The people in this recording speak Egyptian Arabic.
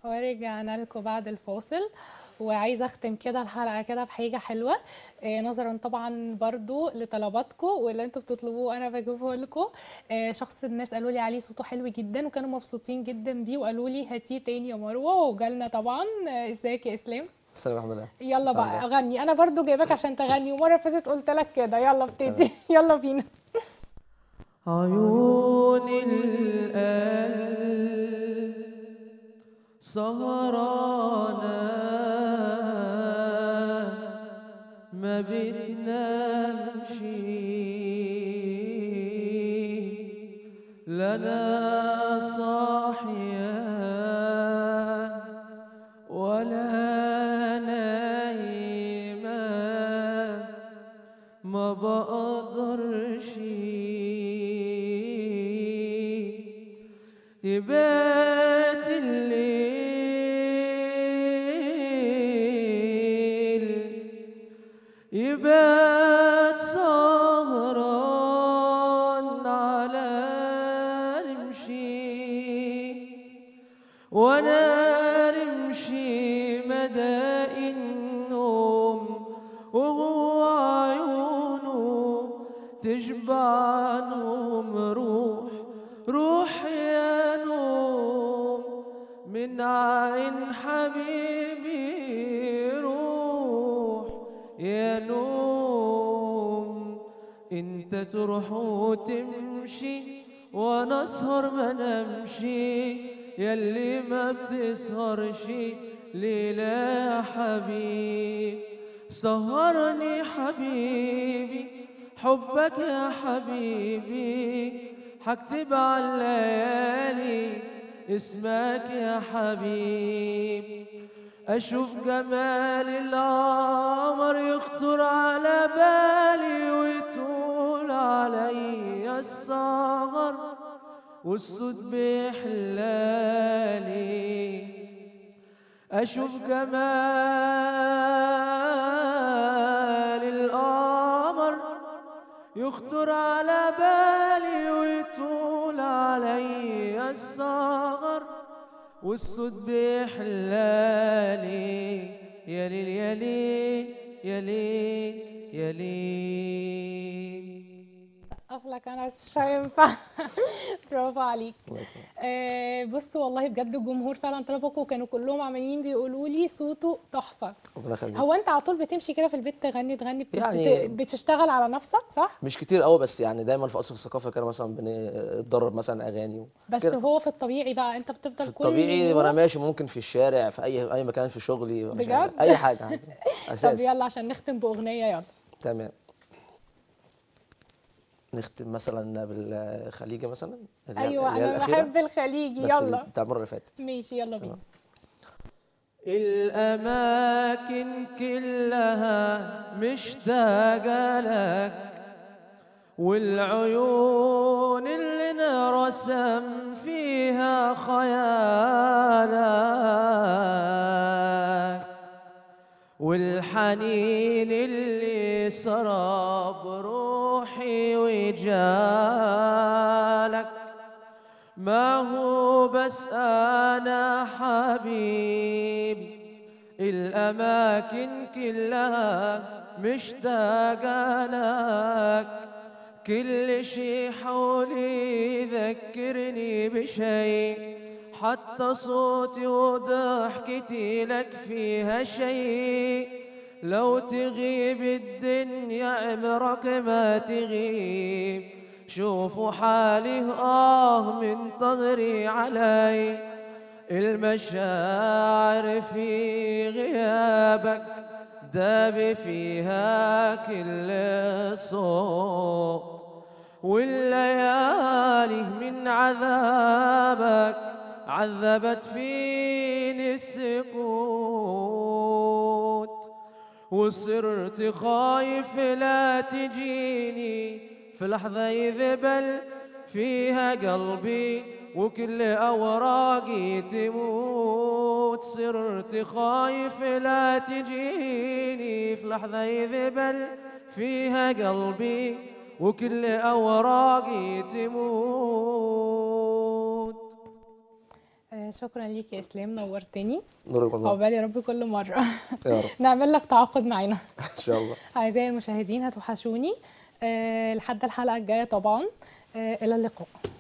ورجعنا لكم بعد الفاصل وعايزه اختم كده الحلقه كده بحاجه حلوه آه، نظرا طبعا برضو لطلباتكم واللي انتوا بتطلبوه انا بجيبه لكم آه، شخص الناس قالوا لي عليه صوته حلو جدا وكانوا مبسوطين جدا بيه وقالوا لي هاتيه تاني يا مروه وجالنا طبعا آه، ازيك يا اسلام السلام الحمد لله يلا بقى تعالى. غني انا برضو جايبك عشان تغني ومره اللي فاتت قلت لك كده يلا ابتدي يلا بينا عيون القلب سهرانة ما بتنامش لنا صاحية ولا نايمة ما بقدرش يبات الليل يبات سهران على رمشي وانا رمشي مدى النوم وهو عيونه تشبع نوم روح روح يا نوم من عين حبيبي روح يا نوم انت تروح وتمشي وانا اسهر ما نمشي ياللي ما بتسهرش ليلة يا حبيب سهرني حبيبي حبك يا حبيبي حكتب على الليالي اسمك يا حبيب أشوف جمال القمر يخطر على بالي ويطول علي السهر والصوت بيحلالي أشوف جمال القمر يخطر على بالي ويطول علي السهر والصوت بيحلالي يا ليل يا ليل يا ليل يا ليل لك انا بس مش هينفع برافو عليك الله يكرمك. آه بصوا والله بجد الجمهور فعلا طلبكم وكانوا كلهم عمالين بيقولوا لي صوته تحفه ربنا يخليك هو انت على طول بتمشي كده في البيت تغني تغني بت... يعني- بت... بتشتغل على نفسك صح مش كتير قوي بس يعني دايما في قصر الثقافه كده مثلا بنتدرب مثلا اغاني بس كده. هو في الطبيعي بقى انت بتفضل في كل الطبيعي يوم وانا ماشي ممكن في الشارع في اي اي مكان في شغلي مش بجد؟ عارف، اي حاجه عادي طب اساس يلا عشان نختم باغنيه يلا تمام نختم مثلا بالخليجي مثلا اللي هي- ايوه اللي هي انا الأخيرة، بحب الخليجي بس يلا بتاع المره اللي فاتت ماشي يلا بينا الأماكن كلها مشتاقة لك والعيون اللي نرسم فيها خيالك والحنين اللي سرى بروحي وجالك ما هو بس أنا حبيب الأماكن كلها مشتاقة لك كل شي حولي يذكرني بشي حتى صوتي وضحكتي لك فيها شي لو تغيب الدنيا عمرك ما تغيب شوفوا حالي آه من طغري علي المشاعر في غيابك داب فيها كل صوت والليالي من عذابك عذبت فيني السكوت وصرت خايف لا تجيني في لحظة يذبل فيها قلبي وكل أوراقي تموت صرت خايف لا تجيني في لحظة يذبل فيها قلبي وكل أوراقي تموت آه، آه، شكرا ليك يا اسلام نورتني نورك والله عقبال يا رب كل مره يا رب نعمل لك تعاقد معانا ان شاء الله اعزائي المشاهدين هتوحشوني آه، لحد الحلقه الجايه طبعا آه، الى اللقاء